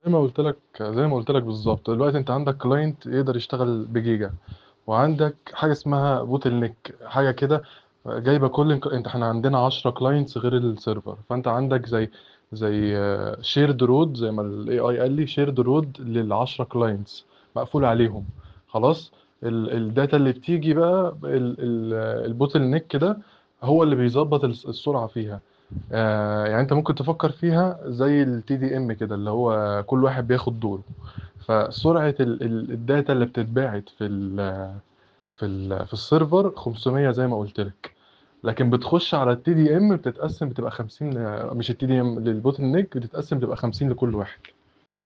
ما قلت لك زي ما قلت لك بالظبط دلوقتي انت عندك كلاينت يقدر يشتغل بجيجا وعندك حاجه اسمها بوتل نيك حاجه كده جايبه كل انت احنا عندنا 10 كلاينتس غير السيرفر فانت عندك زي زي شيرد رود زي ما الاي اي قال لي شيرد رود لل 10 كلاينتس مقفول عليهم خلاص ال- الداتا اللي بتيجي بقى البوتل نيك ده هو اللي بيظبط الس- السرعه فيها آه، يعني انت ممكن تفكر فيها زي التي دي ام كده اللي هو كل واحد بياخد دوره فسرعة ال- ال- الداتا اللي بتتباعت في ال في ال في السيرفر 500 زي ما قلت لك لكن بتخش على التي دي ام بتتقسم بتبقى 50 آه، مش التي دي ام للبوتل نيك بتتقسم بتبقى 50 لكل واحد